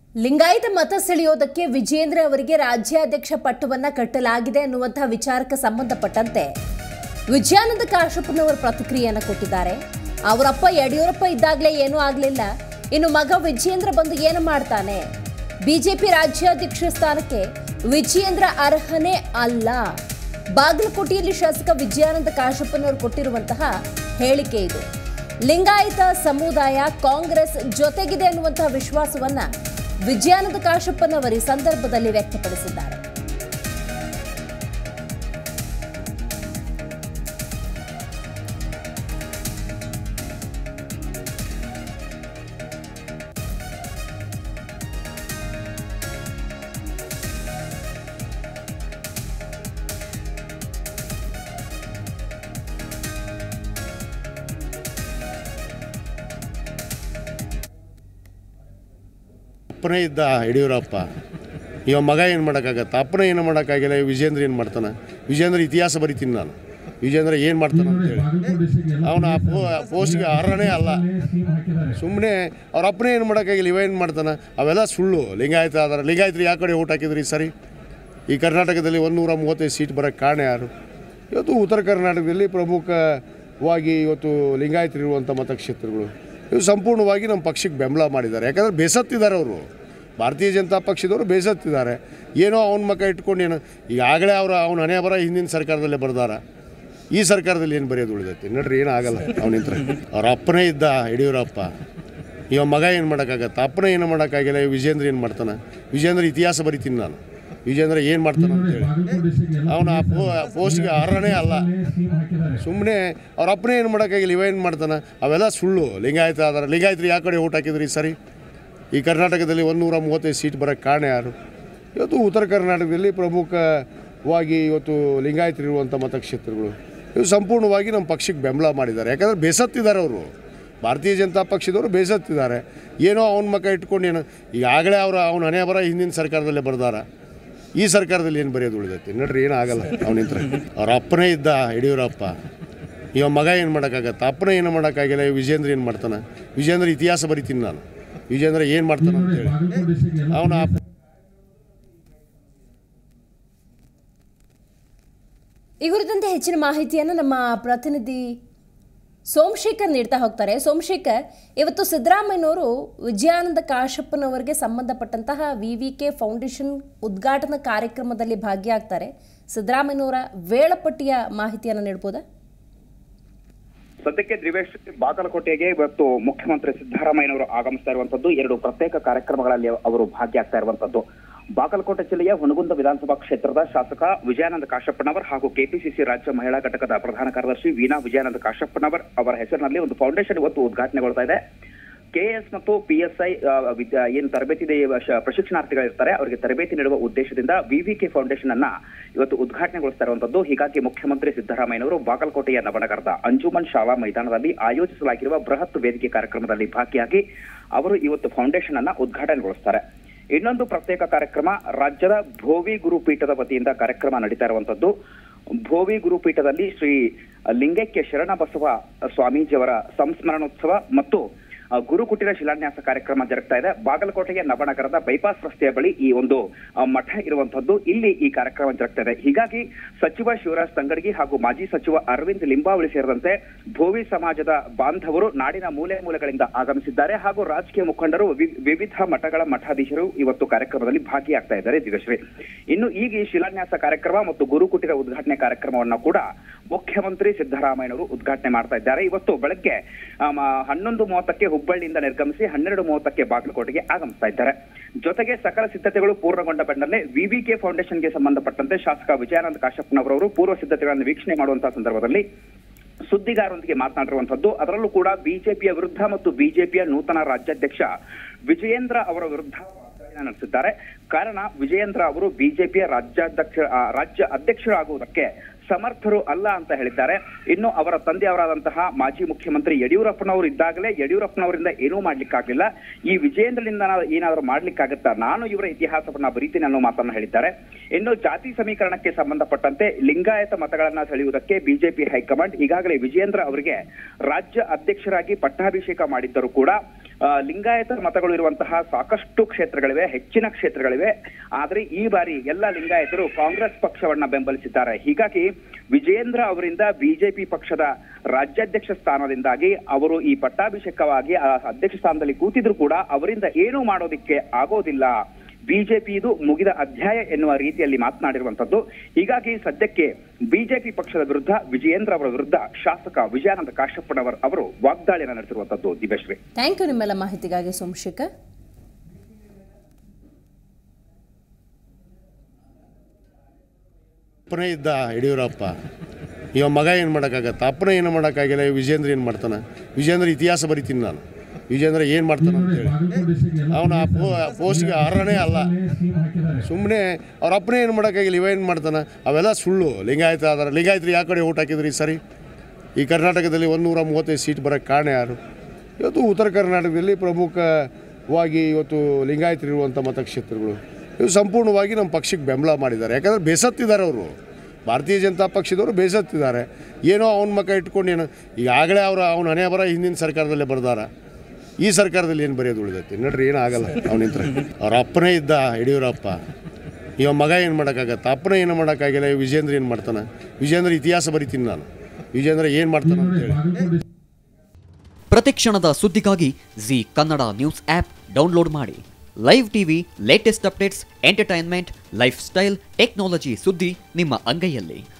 ಲಿಂಗಾಯತ ಮತ ಸೆಳೆಯೋದಕ್ಕೆ ವಿಜೇಂದ್ರ ಅವರಿಗೆ ರಾಜ್ಯಾಧ್ಯಕ್ಷ ಪಟ್ಟವನ್ನ ಕಟ್ಟಲಾಗಿದೆ ಅನ್ನುವಂತಹ ವಿಚಾರಕ್ಕೆ ಸಂಬಂಧಪಟ್ಟಂತೆ ವಿಜಯಾನಂದ ಕಾಶಪ್ಪನವರು ಪ್ರತಿಕ್ರಿಯೆಯನ್ನು ಕೊಟ್ಟಿದ್ದಾರೆ ಅವರಪ್ಪ ಯಡಿಯೂರಪ್ಪ ಇದ್ದಾಗಲೇ ಏನೂ ಆಗಲಿಲ್ಲ ಇನ್ನು ಮಗ ವಿಜೇಂದ್ರ ಬಂದು ಏನು ಮಾಡ್ತಾನೆ ಬಿಜೆಪಿ ರಾಜ್ಯಾಧ್ಯಕ್ಷ ಸ್ಥಾನಕ್ಕೆ ವಿಜಯೇಂದ್ರ ಅರ್ಹನೇ ಅಲ್ಲ ಬಾಗಲಕೋಟೆಯಲ್ಲಿ ಶಾಸಕ ವಿಜಯಾನಂದ ಕಾಶಪ್ಪನವರು ಕೊಟ್ಟಿರುವಂತಹ ಹೇಳಿಕೆ ಇದು ಲಿಂಗಾಯತ ಸಮುದಾಯ ಕಾಂಗ್ರೆಸ್ ಜೊತೆಗಿದೆ ಅನ್ನುವಂತಹ ವಿಶ್ವಾಸವನ್ನ ವಿಜಯಾನಂದ ಕಾಶಪ್ಪನವರು ಈ ಸಂದರ್ಭದಲ್ಲಿ ವ್ಯಕ್ತಪಡಿಸಿದ್ದಾರೆ ಅಪ್ಪನೇ ಇದ್ದ ಯಡಿಯೂರಪ್ಪ ಇವ ಮಗ ಏನು ಮಾಡೋಕ್ಕಾಗತ್ತೆ ಅಪ್ಪನೇ ಏನು ಮಾಡೋಕ್ಕಾಗಿಲ್ಲ ಇವ ವಿಜೇಂದ್ರ ಏನು ಮಾಡ್ತಾನೆ ವಿಜೇಂದ್ರ ಇತಿಹಾಸ ಬರಿತೀನಿ ನಾನು ವಿಜೇಂದ್ರ ಏನು ಮಾಡ್ತಾನೆ ಅಂತೇಳಿ ಅವನ ಪೋ ಪೋಸ್ಟ್ಗೆ ಅರ್ಹನೇ ಅಲ್ಲ ಸುಮ್ಮನೆ ಅವ್ರ ಅಪ್ಪನೇ ಏನು ಮಾಡೋಕ್ಕಾಗಿಲ್ಲ ಇವ ಏನು ಮಾಡ್ತಾನೆ ಅವೆಲ್ಲ ಸುಳ್ಳು ಲಿಂಗಾಯತ ಆಧಾರ ಲಿಂಗಾಯತರು ಯಾವ ಕಡೆ ಓಟ್ ಹಾಕಿದ್ರಿ ಸರಿ ಈ ಕರ್ನಾಟಕದಲ್ಲಿ ಒಂದು ನೂರ ಮೂವತ್ತೈದು ಸೀಟ್ ಬರೋಕ್ಕೆ ಕಾರಣ ಯಾರು ಇವತ್ತು ಉತ್ತರ ಕರ್ನಾಟಕದಲ್ಲಿ ಪ್ರಮುಖವಾಗಿ ಇವತ್ತು ಲಿಂಗಾಯತರಿರುವಂಥ ಮತಕ್ಷೇತ್ರಗಳು ಇವು ಸಂಪೂರ್ಣವಾಗಿ ನಮ್ಮ ಪಕ್ಷಕ್ಕೆ ಬೆಂಬಲ ಮಾಡಿದ್ದಾರೆ ಯಾಕಂದರೆ ಬೇಸತ್ತಿದ್ದಾರೆ ಅವರು ಭಾರತೀಯ ಜನತಾ ಪಕ್ಷದವರು ಬೇಸತ್ತಿದ್ದಾರೆ ಏನೋ ಅವನ ಮಕ್ಕ ಇಟ್ಕೊಂಡು ಏನು ಈಗಾಗಲೇ ಅವರ ಅವನ ಹಣೆ ಬರ ಹಿಂದಿನ ಸರ್ಕಾರದಲ್ಲೇ ಬರ್ದಾರ ಈ ಸರ್ಕಾರದಲ್ಲಿ ಏನು ಬರೆಯೋದು ಉಳಿದೈತಿ ನೋಡ್ರಿ ಏನೂ ಆಗಲ್ಲ ಅವನಿಂತ್ರ ಅವ್ರ ಅಪ್ಪನೇ ಇದ್ದ ಯಡಿಯೂರಪ್ಪ ಇವ ಮಗ ಏನು ಮಾಡೋಕ್ಕಾಗತ್ತೆ ಅಪ್ಪನೇ ಏನು ಮಾಡೋಕ್ಕಾಗಿಲ್ಲ ಇವ ವಿಜೇಂದ್ರ ಏನು ಮಾಡ್ತಾನೆ ವಿಜೇಂದ್ರ ಇತಿಹಾಸ ಬರಿತೀನಿ ನಾನು ವಿಜೇಂದ್ರ ಏನು ಮಾಡ್ತಾನೆ ಅಂತೇಳಿ ಅವನ ಪೋ ಪೋಸ್ಟ್ಗೆ ಅರ್ಹನೇ ಅಲ್ಲ ಸುಮ್ಮನೆ ಅವ್ರ ಅಪ್ಪನೇ ಏನು ಮಾಡೋಕ್ಕಾಗಿಲ್ಲ ಇವ ಏನು ಮಾಡ್ತಾನೆ ಅವೆಲ್ಲ ಸುಳ್ಳು ಲಿಂಗಾಯತ ಆಧಾರ ಲಿಂಗಾಯತರು ಯಾವ ಕಡೆ ಓಟ್ ಹಾಕಿದ್ರಿ ಸರಿ ಈ ಕರ್ನಾಟಕದಲ್ಲಿ ಒಂದು ನೂರ ಮೂವತ್ತೈದು ಸೀಟ್ ಬರೋಕ್ಕೆ ಕಾರಣ ಯಾರು ಇವತ್ತು ಉತ್ತರ ಕರ್ನಾಟಕದಲ್ಲಿ ಪ್ರಮುಖವಾಗಿ ಇವತ್ತು ಲಿಂಗಾಯತರಿರುವಂಥ ಮತಕ್ಷೇತ್ರಗಳು ಇವು ಸಂಪೂರ್ಣವಾಗಿ ನಮ್ಮ ಪಕ್ಷಕ್ಕೆ ಬೆಂಬಲ ಮಾಡಿದ್ದಾರೆ ಯಾಕಂದರೆ ಬೇಸತ್ತಿದ್ದಾರೆ ಅವರು ಭಾರತೀಯ ಜನತಾ ಪಕ್ಷದವರು ಬೇಸತ್ತಿದ್ದಾರೆ ಏನೋ ಅವನ ಮಕ್ಕ ಇಟ್ಕೊಂಡು ಏನು ಈಗಾಗಲೇ ಅವರ ಅವನ ಹಣೆ ಬರ ಹಿಂದಿನ ಸರ್ಕಾರದಲ್ಲೇ ಬರ್ದಾರ ಈ ಸರ್ಕಾರದಲ್ಲಿ ಏನು ಬರೆಯೋದು ಉಳಿದೈತಿ ನೋಡ್ರಿ ಏನೂ ಆಗಲ್ಲ ಅವನಿಂತ್ರ ಅವ್ರ ಅಪ್ಪನೇ ಇದ್ದ ಯಡಿಯೂರಪ್ಪ ಇವ ಮಗ ಏನು ಮಾಡೋಕ್ಕಾಗತ್ತೆ ಅಪ್ಪನೇ ಏನು ಮಾಡೋಕ್ಕಾಗಿಲ್ಲ ಇವ ವಿಜೇಂದ್ರ ಏನು ಮಾಡ್ತಾನೆ ವಿಜೇಂದ್ರ ಇತಿಹಾಸ ಬರಿತೀನಿ ನಾನು ವಿಜೇಂದ್ರ ಏನು ಮಾಡ್ತಾನೆ ಅಂತೇಳಿ ಅವನ ಈ ಕುರಿತಂತೆ ಹೆಚ್ಚಿನ ಮಾಹಿತಿಯನ್ನು ನಮ್ಮ ಪ್ರತಿನಿಧಿ ಸೋಮಶೇಖರ್ ನೀಡ್ತಾ ಹೋಗ್ತಾರೆ ಸೋಮಶೇಖರ್ ಇವತ್ತು ಸಿದ್ದರಾಮಯ್ಯನವರು ವಿಜಯಾನಂದ ಕಾಶಪ್ಪನವರಿಗೆ ಸಂಬಂಧಪಟ್ಟಂತಹ ವಿ ವಿ ಕೆ ಫೌಂಡೇಶನ್ ಉದ್ಘಾಟನಾ ಕಾರ್ಯಕ್ರಮದಲ್ಲಿ ಭಾಗಿಯಾಗ್ತಾರೆ ಸಿದ್ದರಾಮಯ್ಯನವರ ವೇಳಾಪಟ್ಟಿಯ ಮಾಹಿತಿಯನ್ನು ನೀಡ್ಬೋದಾ ಸದ್ಯಕ್ಕೆ ದ್ರಿವೇಶ್ ಬಾಗಲಕೋಟೆಗೆ ಇವತ್ತು ಮುಖ್ಯಮಂತ್ರಿ ಸಿದ್ದರಾಮಯ್ಯನವರು ಆಗಮಿಸ್ತಾ ಇರುವಂತದ್ದು ಎರಡು ಪ್ರತ್ಯೇಕ ಕಾರ್ಯಕ್ರಮಗಳಲ್ಲಿ ಅವರು ಭಾಗಿಯಾಗ್ತಾ ಇರುವಂತದ್ದು ಬಾಗಲಕೋಟೆ ಜಿಲ್ಲೆಯ ಹುಣಗುಂದ ವಿಧಾನಸಭಾ ಕ್ಷೇತ್ರದ ಶಾಸಕ ವಿಜಯಾನಂದ ಕಾಶಪ್ಪನವರ್ ಹಾಗೂ ಕೆಪಿಸಿಸಿ ರಾಜ್ಯ ಮಹಿಳಾ ಘಟಕದ ಪ್ರಧಾನ ಕಾರ್ಯದರ್ಶಿ ವೀಣಾ ವಿಜಯಾನಂದ ಕಾಶಪ್ಪನವರ್ ಅವರ ಹೆಸರಿನಲ್ಲಿ ಒಂದು ಫೌಂಡೇಶನ್ ಇವತ್ತು ಉದ್ಘಾಟನೆಗೊಳ್ತಾ ಇದೆ ಕೆಎಸ್ ಮತ್ತು ಪಿಎಸ್ಐ ವಿದ್ಯಾ ಏನು ತರಬೇತಿ ಪ್ರಶಿಕ್ಷಣಾರ್ಥಿಗಳಿರ್ತಾರೆ ಅವರಿಗೆ ತರಬೇತಿ ನೀಡುವ ಉದ್ದೇಶದಿಂದ ವಿವಿಕೆ ಫೌಂಡೇಶನ್ ಅನ್ನ ಇವತ್ತು ಉದ್ಘಾಟನೆಗೊಳಿಸ್ತಾ ಇರುವಂತದ್ದು ಹೀಗಾಗಿ ಮುಖ್ಯಮಂತ್ರಿ ಸಿದ್ದರಾಮಯ್ಯನವರು ಬಾಗಲಕೋಟೆಯ ನವನಗರದ ಅಂಜುಮನ್ ಶಾಲಾ ಮೈದಾನದಲ್ಲಿ ಆಯೋಜಿಸಲಾಗಿರುವ ಬೃಹತ್ ವೇದಿಕೆ ಕಾರ್ಯಕ್ರಮದಲ್ಲಿ ಭಾಗಿಯಾಗಿ ಅವರು ಇವತ್ತು ಫೌಂಡೇಶನ್ ಅನ್ನ ಉದ್ಘಾಟನೆಗೊಳಿಸ್ತಾರೆ ಇನ್ನೊಂದು ಪ್ರತ್ಯೇಕ ಕಾರ್ಯಕ್ರಮ ರಾಜ್ಯದ ಭೋವಿ ಗುರುಪೀಠದ ವತಿಯಿಂದ ಕಾರ್ಯಕ್ರಮ ನಡೀತಾ ಇರುವಂತದ್ದು ಭೋವಿ ಗುರುಪೀಠದಲ್ಲಿ ಶ್ರೀ ಲಿಂಗೈಕ್ಯ ಶರಣಬಸವ ಸ್ವಾಮೀಜಿಯವರ ಸಂಸ್ಮರಣೋತ್ಸವ ಮತ್ತು ಆ, ಗುರುಕುಟಿರ ಶಿಲಾನ್ಯಾಸ ಕಾರ್ಯಕ್ರಮ ಜರುಗ್ತಾ ಇದೆ ಬಾಗಲಕೋಟೆಯ ನವನಗರದ ಬೈಪಾಸ್ ರಸ್ತೆಯ ಬಳಿ ಈ ಒಂದು ಆ, ಮಠ ಇರುವಂತದ್ದು ಇಲ್ಲಿ ಈ ಕಾರ್ಯಕ್ರಮ ಜರುಗ್ತಾ ಇದೆ ಹೀಗಾಗಿ ಸಚಿವ ಶಿವರಾಜ್ ತಂಗಡಗಿ ಹಾಗೂ ಮಾಜಿ ಸಚಿವ ಅರವಿಂದ್ ಲಿಂಬಾವಳಿ ಸೇರಿದಂತೆ ಭೋವಿ ಸಮಾಜದ ಬಾಂಧವರು ನಾಡಿನ ಮೂಲೆ ಮೂಲೆಗಳಿಂದ ಆಗಮಿಸಿದ್ದಾರೆ ಹಾಗೂ ರಾಜಕೀಯ ಮುಖಂಡರು ವಿ- ವಿವಿಧ ಮಠಗಳ ಮಠಾಧೀಶರು ಇವತ್ತು ಕಾರ್ಯಕ್ರಮದಲ್ಲಿ ಭಾಗಿಯಾಗ್ತಾ ಇದ್ದಾರೆ ದಿಗಶ್ರೀ ಇನ್ನು ಈಗ ಈ ಶಿಲಾನ್ಯಾಸ ಕಾರ್ಯಕ್ರಮ ಮತ್ತು ಗುರುಕುಟಿರ ಉದ್ಘಾಟನೆ ಕಾರ್ಯಕ್ರಮವನ್ನ ಕೂಡ ಮುಖ್ಯಮಂತ್ರಿ ಸಿದ್ದರಾಮಯ್ಯನವರು ಉದ್ಘಾಟನೆ ಮಾಡ್ತಾ ಇದ್ದಾರೆ ಇವತ್ತು ಬೆಳಗ್ಗೆ ಆಮ್, ಹನ್ನೊಂದು ಮೂವತ್ತಕ್ಕೆ ಹುಬ್ಬಳ್ಳಿಯಿಂದ ನಿರ್ಗಮಿಸಿ ಹನ್ನೆರಡು ಮೂವತ್ತಕ್ಕೆ ಬಾಗಲಕೋಟೆಗೆ ಆಗಮಿಸ್ತಾ ಇದ್ದಾರೆ ಜೊತೆಗೆ ಸಕಲ ಸಿದ್ಧತೆಗಳು ಪೂರ್ಣಗೊಂಡ ಬೆನ್ನಲ್ಲೇ ವಿವಿಕೆ ಫೌಂಡೇಶನ್ಗೆ ಸಂಬಂಧಪಟ್ಟಂತೆ ಶಾಸಕ ವಿಜಯಾನಂದ ಕಾಶಪ್ಪನವರವರು ಪೂರ್ವ ಸಿದ್ಧತೆಗಳನ್ನು ವೀಕ್ಷಣೆ ಮಾಡುವಂತಹ ಸಂದರ್ಭದಲ್ಲಿ ಸುದ್ದಿಗಾರರೊಂದಿಗೆ ಮಾತನಾಡಿರುವಂತದ್ದು ಅದರಲ್ಲೂ ಕೂಡ ಬಿಜೆಪಿಯ ವಿರುದ್ಧ ಮತ್ತು ಬಿಜೆಪಿಯ ನೂತನ ರಾಜ್ಯಾಧ್ಯಕ್ಷ ವಿಜಯೇಂದ್ರ ಅವರ ವಿರುದ್ಧ ವಾಗ್ದಾಳಿಯನ್ನ ನಡೆಸಿದ್ದಾರೆ ಕಾರಣ ವಿಜಯೇಂದ್ರ ಅವರು ಬಿಜೆಪಿಯ ರಾಜ್ಯಾಧ್ಯಕ್ಷ ಆ, ರಾಜ್ಯ ಅಧ್ಯಕ್ಷರಾಗುವುದಕ್ಕೆ ಸಮರ್ಥರು ಅಲ್ಲ ಅಂತ ಹೇಳಿದ್ದಾರೆ ಇನ್ನು ಅವರ ತಂದೆಯವರಾದಂತಹ ಮಾಜಿ ಮುಖ್ಯಮಂತ್ರಿ ಯಡಿಯೂರಪ್ಪನವರು ಇದ್ದಾಗಲೇ ಯಡಿಯೂರಪ್ಪನವರಿಂದ ಏನೂ ಮಾಡ್ಲಿಕ್ಕಾಗ್ಲಿಲ್ಲ ಈ ವಿಜಯೇಂದ್ರನಿಂದ ನಾವು ಏನಾದರೂ ಮಾಡ್ಲಿಕ್ಕಾಗತ್ತಾ ನಾನು ಇವರ ಇತಿಹಾಸವನ್ನ ಬರೀತೀನಿ ಅನ್ನೋ ಮಾತನ್ನ ಹೇಳಿದ್ದಾರೆ ಇನ್ನು ಜಾತಿ ಸಮೀಕರಣಕ್ಕೆ ಸಂಬಂಧಪಟ್ಟಂತೆ ಲಿಂಗಾಯತ ಮತಗಳನ್ನ ಸೆಳೆಯುವುದಕ್ಕೆ ಬಿಜೆಪಿ ಹೈಕಮಾಂಡ್ ಈಗಾಗಲೇ ವಿಜಯೇಂದ್ರ ಅವರಿಗೆ ರಾಜ್ಯ ಅಧ್ಯಕ್ಷರಾಗಿ ಪಟ್ಟಾಭಿಷೇಕ ಮಾಡಿದ್ದರೂ ಕೂಡ ಆ, ಲಿಂಗಾಯತ ಮತಗಳು ಇರುವಂತಹ ಸಾಕಷ್ಟು ಕ್ಷೇತ್ರಗಳಿವೆ ಹೆಚ್ಚಿನ ಕ್ಷೇತ್ರಗಳಿವೆ ಆದ್ರೆ ಈ ಬಾರಿ ಎಲ್ಲ ಲಿಂಗಾಯತರು ಕಾಂಗ್ರೆಸ್ ಪಕ್ಷವನ್ನ ಬೆಂಬಲಿಸಿದ್ದಾರೆ ಹೀಗಾಗಿ ವಿಜೇಂದ್ರ ಅವರಿಂದ ಬಿಜೆಪಿ ಪಕ್ಷದ ರಾಜ್ಯಾಧ್ಯಕ್ಷ ಸ್ಥಾನದಿಂದಾಗಿ ಅವರು ಈ ಪಟ್ಟಾಭಿಷೇಕವಾಗಿ ಆ ಅಧ್ಯಕ್ಷ ಸ್ಥಾನದಲ್ಲಿ ಕೂತಿದ್ರು ಕೂಡ ಅವರಿಂದ ಏನೂ ಮಾಡೋದಿಕ್ಕೆ ಆಗೋದಿಲ್ಲ ಬಿಜೆಪಿ ಇದು ಮುಗಿದ ಅಧ್ಯಾಯ ಎನ್ನುವ ರೀತಿಯಲ್ಲಿ ಮಾತನಾಡಿರುವಂತದ್ದು ಹೀಗಾಗಿ ಸದ್ಯಕ್ಕೆ ಬಿಜೆಪಿ ಪಕ್ಷದ ವಿರುದ್ಧ ವಿಜಯೇಂದ್ರ ಅವರ ವಿರುದ್ಧ ಶಾಸಕ ವಿಜಯಾನಂದ ಕಾಶ್ಯಪ್ಪನವರ್ ಅವರು ವಾಗ್ದಾಳಿಯನ್ನು ನಡೆಸಿರುವಂತದ್ದು ದಿವ್ಯಶ್ರೀ ಥ್ಯಾಂಕ್ ಯು ನಿಮ್ಮೆಲ್ಲ ಮಾಹಿತಿಗಾಗಿ ಸೋಮಶೇಖರ್ ಅಪ್ಪನೇ ಇದ್ದ ಯಡಿಯೂರಪ್ಪ ಇವ ಮಗ ಏನು ಮಾಡೋಕ್ಕಾಗತ್ತೆ ಅಪ್ಪನೇ ಏನು ಮಾಡೋಕ್ಕಾಗಿಲ್ಲ ಇವ ವಿಜೇಂದ್ರ ಏನು ಮಾಡ್ತಾನೆ ವಿಜೇಂದ್ರ ಇತಿಹಾಸ ಬರಿತೀನಿ ನಾನು ವಿಜೇಂದ್ರ ಏನು ಮಾಡ್ತಾನೆ ಅಂತೇಳಿ ಅವನ ಆ ಪೋ ಪೋಸ್ಟ್ಗೆ ಅರ್ಹನೇ ಅಲ್ಲ ಸುಮ್ಮನೆ ಅವ್ರ ಅಪ್ಪನೇ ಏನು ಮಾಡೋಕ್ಕಾಗಿಲ್ಲ ಇವ ಏನು ಮಾಡ್ತಾನೆ ಅವೆಲ್ಲ ಸುಳ್ಳು ಲಿಂಗಾಯತ ಆದ್ರೆ ಲಿಂಗಾಯತರು ಯಾವ ಕಡೆ ಓಟ್ ಹಾಕಿದ್ರಿ ಸರಿ ಈ ಕರ್ನಾಟಕದಲ್ಲಿ ಒಂದು ನೂರ ಮೂವತ್ತೈದು ಸೀಟ್ ಬರೋಕ್ಕೆ ಕಾರಣ ಯಾರು ಇವತ್ತು ಉತ್ತರ ಕರ್ನಾಟಕದಲ್ಲಿ ಪ್ರಮುಖವಾಗಿ ಇವತ್ತು ಲಿಂಗಾಯತರಿರುವಂಥ ಮತಕ್ಷೇತ್ರಗಳು ಇವು ಸಂಪೂರ್ಣವಾಗಿ ನಮ್ಮ ಪಕ್ಷಕ್ಕೆ ಬೆಂಬಲ ಮಾಡಿದ್ದಾರೆ ಯಾಕಂದರೆ ಬೇಸತ್ತಿದ್ದಾರೆ ಅವರು ಭಾರತೀಯ ಜನತಾ ಪಕ್ಷದವರು ಬೇಸತ್ತಿದ್ದಾರೆ ಏನೋ ಅವನ ಮಕ್ಕ ಇಟ್ಕೊಂಡು ಏನು ಈಗಾಗಲೇ ಅವರ ಅವನ ಹಣೆ ಬರ ಹಿಂದಿನ ಸರ್ಕಾರದಲ್ಲೇ ಬರ್ದಾರ ಈ ಸರ್ಕಾರದಲ್ಲಿ ಏನು ಬರೆಯೋದು ಉಳಿದೈತಿ ನೋಡ್ರಿ ಏನೂ ಆಗಲ್ಲ ಅವನಿಂತ್ರ ಅವ್ರ ಅಪ್ಪನೇ ಇದ್ದ ಯಡಿಯೂರಪ್ಪ ಇವ ಮಗ ಏನು ಮಾಡೋಕ್ಕಾಗತ್ತೆ ಅಪ್ಪನೇ ಏನು ಮಾಡೋಕ್ಕಾಗಿಲ್ಲ ಇವ ವಿಜೇಂದ್ರ ಏನು ಮಾಡ್ತಾನೆ ವಿಜೇಂದ್ರ ಇತಿಹಾಸ ಬರಿತೀನಿ ನಾನು ವಿಜೇಂದ್ರ ಏನು ಮಾಡ್ತಾನೆ ಅಂತೇಳಿ ಪ್ರತಿಕ್ಷಣದ ಸುದ್ದಿಗಾಗಿ Zee Kannada news app download ಮಾಡಿ live TV latest updates entertainment lifestyle technology ಸುದ್ದಿ ನಿಮ್ಮ ಅಂಗೈಯಲ್ಲಿ